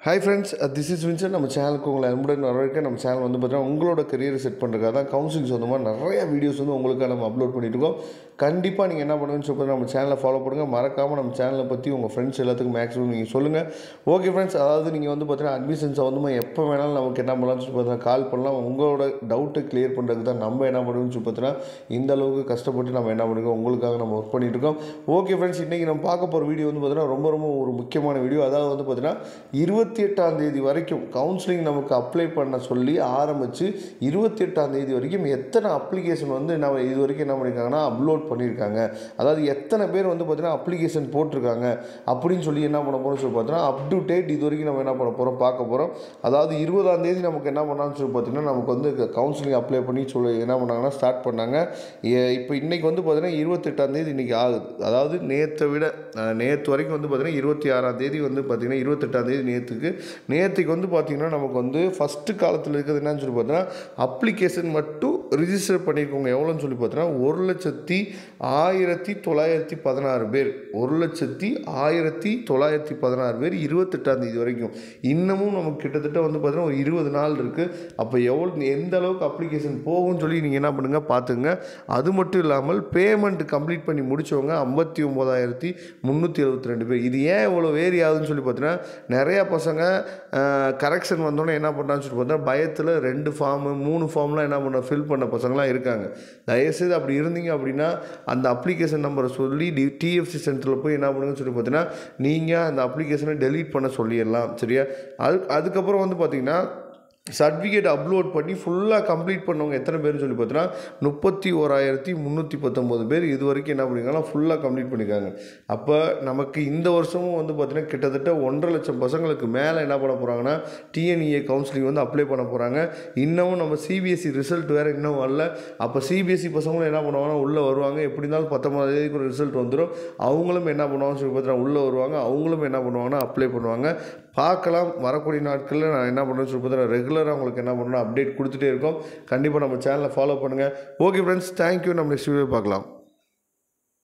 hi friends this is Vinson நம்ம சேனலுக்கு உங்களை அன்புடன் வரவேற்க நம்ம சேனல் வந்து பார்த்தீங்கன்னா உங்களோட கரியரை செட் பண்ணுறதுக்காக தான் கவுன்சிலிங் சொந்தமாக நிறைய வீடியோஸ் வந்து உங்களுக்காக நம்ம அப்லோட் பண்ணிட்டு இருக்கோம் கண்டிப்பாக நீங்கள் என்ன பண்ணுங்கன்னு சொல்லி நம்ம சேனலை ஃபாலோ பண்ணுங்கள் மறக்காமல் நம்ம சேனலை பற்றி உங்கள் ஃப்ரெண்ட்ஸ் எல்லாத்துக்கும் மேக்ஸிமம் நீங்கள் சொல்லுங்கள் ஓகே ஃப்ரெண்ட்ஸ் அதாவது நீங்கள் வந்து பார்த்தீங்கன்னா அட்மிஷன் சம்மந்தமாக எப்போ வேணாலும் நமக்கு என்ன பண்ணலாம்னு சொல்லி பார்த்தீங்கன்னா கால் பண்ணலாம் உங்களோட டவுட்டை கிளியர் பண்ணுறதுக்கு தான் நம்ம என்ன பண்ணுவோம்னு சொல்லி பார்த்தீங்கன்னா இந்த அளவுக்கு கஷ்டப்பட்டு நம்ம என்ன பண்ணுறோம் உங்களுக்காக நம்ம ஒர்க் பண்ணிட்டு இருக்கோம் ஓகே ஃப்ரெண்ட்ஸ் இன்றைக்கி நம்ம பார்க்க போகிற வீடியோ வந்து பார்த்தீங்கன்னா ரொம்ப ரொம்ப ஒரு முக்கியமான வீடியோ அதாவது வந்து பார்த்தீங்கன்னா இருபத்தி எட்டாம் தேதி வரைக்கும் கவுன்சிலிங் நமக்கு அப்ளை பண்ண சொல்லி ஆரம்பித்து இருபத்தி எட்டாம் தேதி வரைக்கும் எத்தனை அப்ளிகேஷன் வந்து நம்ம இது வரைக்கும் என்ன பண்ணியிருக்காங்கன்னா அப்லோட் பண்ணியிருக்காங்க அதாவது எத்தனை பேர் வந்து பார்த்தீங்கன்னா அப்ளிகேஷன் போட்டிருக்காங்க அப்படின்னு சொல்லி என்ன பண்ண போகிறோம் சொல்லி பார்த்தீங்கன்னா அப் டு டேட் இது வரைக்கும் நம்ம என்ன பண்ண போகிறோம் பார்க்க போகிறோம் அதாவது இருபதாம் தேதி நமக்கு என்ன பண்ணான்னு சொல்லி பார்த்தீங்கன்னா நமக்கு வந்து கவுன்சிலிங் அப்ளை பண்ணி சொல்லி என்ன பண்ணாங்கன்னா ஸ்டார்ட் பண்ணாங்க ஏ- இப்போ இன்றைக்கி வந்து பார்த்தீங்கன்னா இருபத்தெட்டாம் தேதி இன்றைக்கி ஆகுது அதாவது நேற்றை விட நேற்று வரைக்கும் வந்து பார்த்தீங்கன்னா இருபத்தி ஆறாம் தேதி வந்து பார்த்தீங்கன்னா இருபத்தெட்டாம் தேதி நேற்றுக்கு நேற்றுக்கு வந்து பார்த்தீங்கன்னா நமக்கு வந்து ஃபஸ்ட்டு காலத்தில் இருக்கிறது என்னன்னு சொல்லி பார்த்தீங்கன்னா அப்ளிகேஷன் மட்டும் ரிஜிஸ்டர் பண்ணியிருக்கவங்க எவ்வளோன்னு சொல்லி பார்த்தீங்கன்னா ஒரு லட்சத்தி ஆயிரத்தி தொள்ளாயிரத்தி பதினாறு பேர் ஒரு லட்சத்தி ஆயிரத்தி தொள்ளாயிரத்தி பதினாறு பேர் இருபத்தெட்டாம் தேதி வரைக்கும் இன்னமும் நமக்கு கிட்டத்தட்ட வந்து பார்த்தீங்கன்னா ஒரு இருபது நாள் இருக்குது அப்போ எவ்வளோ எந்த அளவுக்கு அப்ளிகேஷன் போகும்னு சொல்லி நீங்கள் என்ன பண்ணுங்க பார்த்துங்க அது மட்டும் இல்லாமல் பேமெண்ட் கம்ப்ளீட் பண்ணி முடிச்சவங்க ஐம்பத்தி ஒம்போதாயிரத்தி முந்நூற்றி எழுபத்தி ரெண்டு பேர் இது ஏன் இவ்வளோ வேரி ஆகுதுன்னு சொல்லி பார்த்தீங்கன்னா நிறையா பசங்க கரெக்ஷன் வந்தோடனே என்ன பண்ணுறான்னு சொல்லி பார்த்தா பயத்தில் ரெண்டு ஃபார்மு மூணு ஃபார்ம்லாம் என்ன பண்ண ஃபில் பண்ண பசங்களாம் இருக்காங்க தயவுசெய்து அப்படி இருந்தீங்க அப்படின்னா அந்த அப்ளிகேஷன் நம்பரை சொல்லி டி டிஎஃப்சி சென்டரில் போய் என்ன பண்ணுங்கன்னு சொல்லி பார்த்தீங்கன்னா நீங்கள் அந்த அப்ளிகேஷனை டெலீட் பண்ண சொல்லிடலாம் சரியா அது அதுக்கப்புறம் வந்து பார்த்தீங்கன்னா சர்டிஃபிகேட் அப்லோட் பண்ணி ஃபுல்லாக கம்ப்ளீட் பண்ணவங்க எத்தனை பேர்னு சொல்லி பார்த்தீங்கன்னா முப்பத்தி ஓராயிரத்தி முந்நூற்றி பத்தொம்போது பேர் இது வரைக்கும் என்ன பண்ணிருக்காங்கன்னா ஃபுல்லாக கம்ப்ளீட் பண்ணியிருக்காங்க அப்போ நமக்கு இந்த வருஷமும் வந்து பார்த்தீங்கன்னா கிட்டத்தட்ட ஒன்றரை லட்சம் பசங்களுக்கு மேலே என்ன பண்ண போகிறாங்கன்னா டிஎன்இஏ கவுன்சிலிங் வந்து அப்ளை பண்ண போகிறாங்க இன்னமும் நம்ம சிபிஎஸ்சி ரிசல்ட் வேறு இன்னும் வரல அப்போ சிபிஎஸ்சி பசங்களும் என்ன பண்ணுவாங்கன்னா உள்ளே வருவாங்க எப்படி இருந்தாலும் பத்தொம்பதாம் தேதிக்கு ஒரு ரிசல்ட் வந்துடும் அவங்களும் என்ன பண்ணுவாங்கன்னு சொல்லி பார்த்தீங்கன்னா உள்ளே வருவாங்க அவங்களும் என்ன பண்ணுவாங்கன்னா அப்ளை பண்ணுவாங்க பார்க்கலாம் வரக்கூடிய நாட்களில் நான் என்ன பண்ணுறேன்னு சொல்லி பார்த்தீங்கன்னா ரெகுலராக உங்களுக்கு என்ன பண்ணணும் அப்டேட் கொடுத்துட்டே இருக்கோம் கண்டிப்பாக நம்ம சேனலை ஃபாலோ பண்ணுங்கள் ஓகே ஃப்ரெண்ட்ஸ் தேங்க்யூ நம்ம நெக்ஸ்ட் வீடியோ பார்க்கலாம்